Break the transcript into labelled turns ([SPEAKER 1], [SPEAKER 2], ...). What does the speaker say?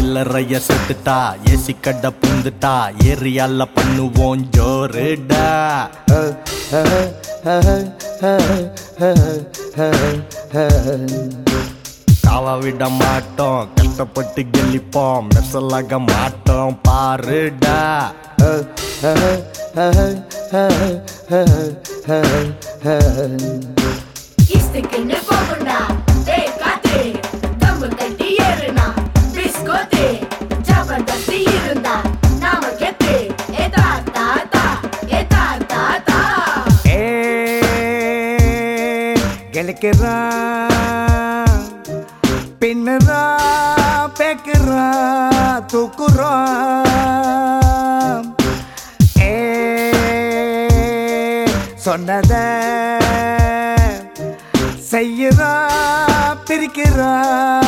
[SPEAKER 1] சில்லறைய செத்துட்டா ஏசி கடை புந்துட்டா ஏரியால பண்ணுவோம் ஜோருடா காவ விட மாட்டோம் கஷ்டப்பட்டு கெளிப்போம் மெசலாக மாட்டோம் பாருடா
[SPEAKER 2] இஸ்துக்குன்னு போகுண்டா டேய் காத்து கம்பு கட்டி ஏறுனா பிஸ்கோத்து ஜபர்தஸ்தி இருந்தா நாம கெத்து ஏ தா தா தா ஏ தா தா தா
[SPEAKER 3] ஏ கெளிக்கிறா பின்னுறா பேக்குறா தூக்குறா ஏ சொன்னத செய்யறா பிரிக்கிறா